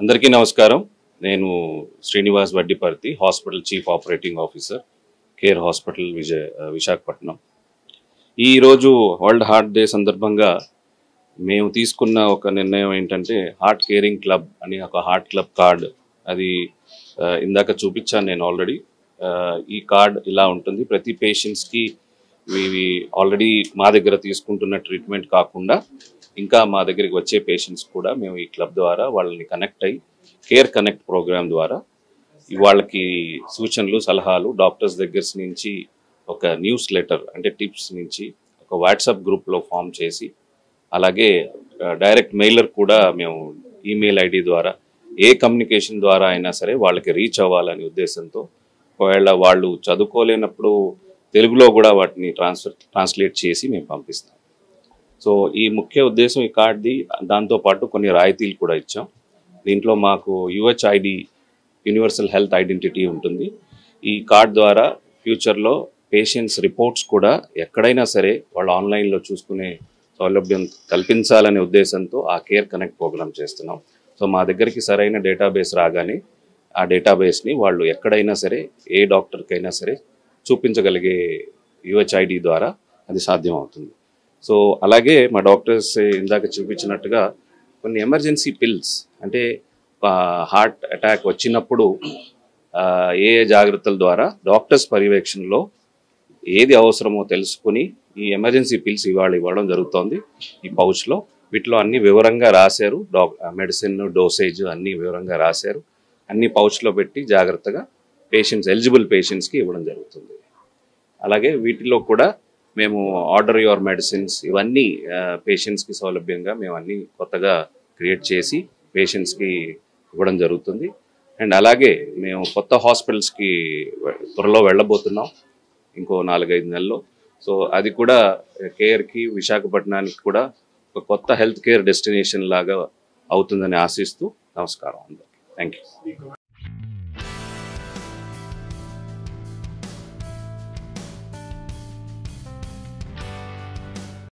అందరికీ నమస్కారం నేను Srinivas Vaddiparthi hospital chief operating officer care hospital విజయ విశాఖపట్నం ఈరోజు వరల్డ్ హార్ట్ డే సందర్భంగా మేము తీసుకున్న ఒక నిర్ణయం ఏంటంటే హార్ట్ కేరింగ్ క్లబ్ అని ఒక హార్ట్ క్లబ్ కార్డ్ అది ఆ, ఇందాక చూపించాను నేను ఆల్రెడీ ఈ కార్డ్ ఇలా ఉంటుంది ప్రతి పేషెంట్స్కి ఇవి ఆల్రెడీ మా దగ్గర తీసుకుంటున్న ట్రీట్మెంట్ కాకుండా ఇంకా మా దగ్గరికి వచ్చే పేషెంట్స్ కూడా మేము ఈ క్లబ్ ద్వారా వాళ్ళని కనెక్ట్ అయ్యి కేర్ కనెక్ట్ ప్రోగ్రామ్ ద్వారా ఈ వాళ్ళకి సూచనలు సలహాలు డాక్టర్స్ దగ్గర నుంచి ఒక న్యూస్ లెటర్ అంటే టిప్స్ నుంచి ఒక వాట్సాప్ గ్రూప్లో ఫామ్ చేసి అలాగే డైరెక్ట్ మెయిలర్ కూడా మేము ఈమెయిల్ ఐడి ద్వారా ఏ కమ్యూనికేషన్ ద్వారా అయినా సరే వాళ్ళకి రీచ్ అవ్వాలనే ఉద్దేశంతో ఒకవేళ వాళ్ళు చదువుకోలేనప్పుడు తెలుగులో కూడా వాటిని ట్రాన్స్ఫర్ ట్రాన్స్లేట్ చేసి మేము పంపిస్తాం సో ఈ ముఖ్య ఉద్దేశం ఈ కార్డ్ది దాంతోపాటు కొన్ని రాయితీలు కూడా ఇచ్చాం దీంట్లో మాకు యుహెచ్ఐడి యూనివర్సల్ హెల్త్ ఐడెంటిటీ ఉంటుంది ఈ కార్డ్ ద్వారా ఫ్యూచర్లో పేషెంట్స్ రిపోర్ట్స్ కూడా ఎక్కడైనా సరే వాళ్ళు ఆన్లైన్లో చూసుకునే సౌలభ్యం కల్పించాలనే ఉద్దేశంతో ఆ కేర్ కనెక్ట్ ప్రోగ్రామ్ చేస్తున్నాం సో మా దగ్గరికి సరైన డేటాబేస్ రాగానే ఆ డేటాబేస్ని వాళ్ళు ఎక్కడైనా సరే ఏ డాక్టర్కైనా సరే చూపించగలిగే యుహెచ్ఐడి ద్వారా అది సాధ్యం అవుతుంది సో అలాగే మా డాక్టర్స్ ఇందాక చూపించినట్టుగా కొన్ని ఎమర్జెన్సీ పిల్స్ అంటే హార్ట్ అటాక్ వచ్చినప్పుడు ఆ, ఏ ఏ జాగ్రత్తల ద్వారా డాక్టర్స్ పర్యవేక్షణలో ఏది అవసరమో తెలుసుకుని ఈ ఎమర్జెన్సీ పిల్స్ ఇవాళ ఇవ్వడం జరుగుతోంది ఈ పౌచ్లో వీటిలో అన్ని వివరంగా రాశారు డాక్ మెడిసిన్ డోసేజ్ అన్ని వివరంగా రాశారు అన్ని పౌచ్లో పెట్టి జాగ్రత్తగా పేషెంట్స్ ఎలిజిబుల్ పేషెంట్స్కి ఇవ్వడం జరుగుతుంది అలాగే వీటిలో కూడా మేము ఆర్డర్ యువర్ మెడిసిన్స్ ఇవన్నీ పేషెంట్స్కి సౌలభ్యంగా మేము అన్ని కొత్తగా క్రియేట్ చేసి పేషెంట్స్కి ఇవ్వడం జరుగుతుంది అండ్ అలాగే మేము కొత్త హాస్పిటల్స్కి త్వరలో వెళ్ళబోతున్నాం ఇంకో నాలుగైదు నెలల్లో సో అది కూడా కేర్కి విశాఖపట్నానికి కూడా ఒక కొత్త హెల్త్ కేర్ డెస్టినేషన్ లాగా అవుతుందని ఆశిస్తూ నమస్కారం అందరికీ థ్యాంక్ యూ